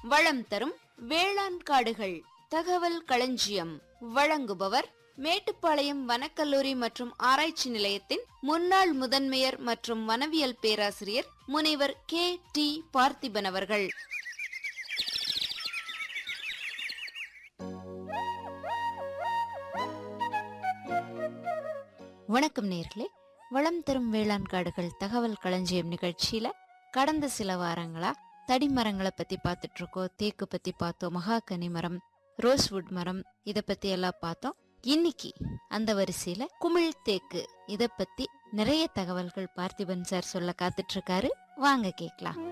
வளம் தரும் வேளாண் காடுகள் தகவல் களஞ்சியம் வழங்குபவர் மேட்டுப்பாளையம் வனக்கல்லூரி மற்றும் ஆராய்ச்சி நிலையத்தின் முன்னாள் முதன்மையர் மற்றும் வனவியல் பேராசிரியர் முனைவர் கே டி பார்த்திபன் அவர்கள் வணக்கம் நேர்களே வளம் தரும் வேளாண் காடுகள் தகவல் களஞ்சியம் நிகழ்ச்சியில கடந்த சில வாரங்களா தடி மரங்களை பத்தி பார்த்துட்டு இருக்கோம் தேக்கு பத்தி பார்த்தோம் மகாகனி மரம் ரோஸ்வுட் மரம் இத பத்தி எல்லாம் பார்த்தோம் இன்னைக்கு அந்த வரிசையில குமிழ் தேக்கு இத பத்தி நிறைய தகவல்கள் பார்த்திபன் சார் சொல்ல காத்துட்டு இருக்காரு வாங்க கேக்கலாம்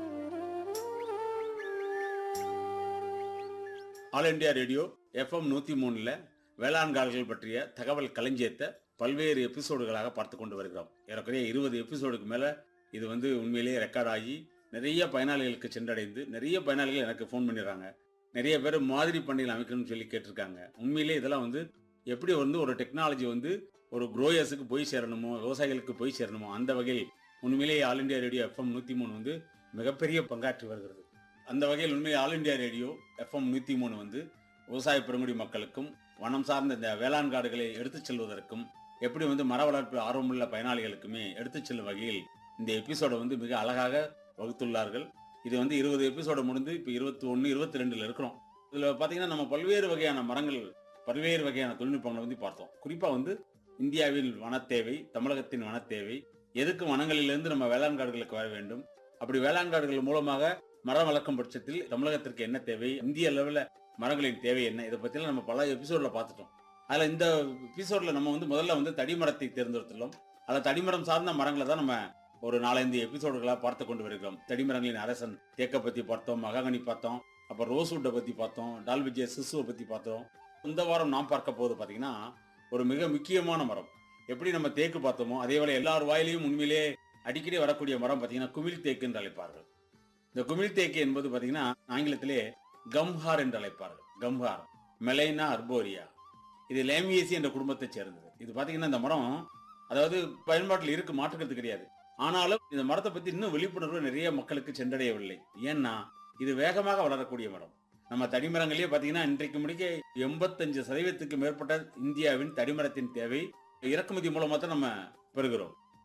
ஆல் இண்டியா ரேடியோ எஃப்எம் நூற்றி மூணில் வேளாண் கால்கள் பற்றிய தகவல் களஞ்சியத்தை பல்வேறு எபிசோடுகளாக பார்த்து கொண்டு வருகிறோம் ஏறக்குறைய இருபது எபிசோடுக்கு மேலே இது வந்து உண்மையிலேயே ரெக்கார்ட் ஆகி நிறைய பயனாளிகளுக்கு சென்றடைந்து நிறைய பயனாளிகள் எனக்கு ஃபோன் பண்ணிடுறாங்க நிறைய பேர் மாதிரி பண்ணையில் அமைக்கணும்னு சொல்லி கேட்டிருக்காங்க உண்மையிலே இதெல்லாம் வந்து எப்படி வந்து ஒரு டெக்னாலஜி வந்து ஒரு குரோயர்ஸுக்கு போய் சேரணுமோ விவசாயிகளுக்கு போய் சேரணுமோ அந்த வகையில் உண்மையிலேயே ஆல் இண்டியா ரேடியோ எஃப்எம் நூற்றி மூணு வந்து மிகப்பெரிய பங்காற்றி வருகிறது அந்த வகையில் உண்மையை ஆல் இண்டியா ரேடியோ எஃப்எம் நூற்றி மூணு வந்து விவசாய பெருங்குடி மக்களுக்கும் வனம் சார்ந்த இந்த வேளாண் காடுகளை எடுத்துச் செல்வதற்கும் எப்படி வந்து மர வளர்ப்பு ஆர்வமுள்ள பயனாளிகளுக்குமே எடுத்துச் செல்லும் வகையில் இந்த எபிசோடை வந்து மிக அழகாக வகுத்துள்ளார்கள் இது வந்து இருபது எபிசோடு முடிந்து இப்போ இருபத்தி ஒன்று இருபத்தி ரெண்டில் இருக்கிறோம் இதில் பார்த்தீங்கன்னா நம்ம பல்வேறு வகையான மரங்கள் பல்வேறு வகையான தொழில்நுட்பங்களை வந்து பார்த்தோம் குறிப்பாக வந்து இந்தியாவில் வனத்தேவை தமிழகத்தின் வனத்தேவை எதுக்கு வனங்களிலிருந்து நம்ம வேளாண் காடுகளுக்கு வர வேண்டும் அப்படி வேளாண் காடுகள் மூலமாக மரம் வளர்க்கும் பட்சத்தில் தமிழகத்திற்கு என்ன தேவை இந்திய அளவில் மரங்களின் தேவை என்ன இதை பற்றிலாம் நம்ம பல எபிசோட்ல பார்த்துட்டோம் அதில் இந்த எபிசோட்ல நம்ம வந்து முதல்ல வந்து தடிமரத்தை தேர்ந்தெடுத்துள்ளோம் அதில் தடிமரம் சார்ந்த மரங்களை தான் நம்ம ஒரு நாலஞ்சு எபிசோடுகளாக பார்த்து கொண்டு வருகிறோம் தடிமரங்களின் அரசன் தேக்கை பற்றி பார்த்தோம் மகாகனி பார்த்தோம் அப்புறம் ரோஸ்வுட்டை பற்றி பார்த்தோம் டால்விஜய சிசுவை பற்றி பார்த்தோம் இந்த வாரம் நாம் பார்க்க போது பார்த்தீங்கன்னா ஒரு மிக முக்கியமான மரம் எப்படி நம்ம தேக்கு பார்த்தோமோ அதே போல எல்லார் வாயிலையும் உண்மையிலே அடிக்கடி வரக்கூடிய மரம் பார்த்தீங்கன்னா குமிழ் தேக்கு என்று அழைப்பார்கள் இந்த குமிழ் தேக்கு என்பது பார்த்தீங்கன்னா ஆங்கிலத்திலே கம்ஹார் என்று அழைப்பார்கள் கம்ஹார் மெலைனா அர்போரியா இது லேமியேசி என்ற குடும்பத்தைச் சேர்ந்தது இது பார்த்தீங்கன்னா இந்த மரம் அதாவது பயன்பாட்டில் இருக்கு மாற்றுக்கிறது கிடையாது ஆனாலும் இந்த மரத்தை பத்தி இன்னும் விழிப்புணர்வு நிறைய மக்களுக்கு சென்றடையவில்லை ஏன்னா இது வேகமாக வளரக்கூடிய மரம் நம்ம தடிமரங்களே பார்த்தீங்கன்னா இன்றைக்கு முடிக்க எண்பத்தஞ்சு சதவீதத்துக்கு மேற்பட்ட இந்தியாவின் தடிமரத்தின் தேவை இறக்குமதி மூலமா தான் நம்ம பெறுகிறோம்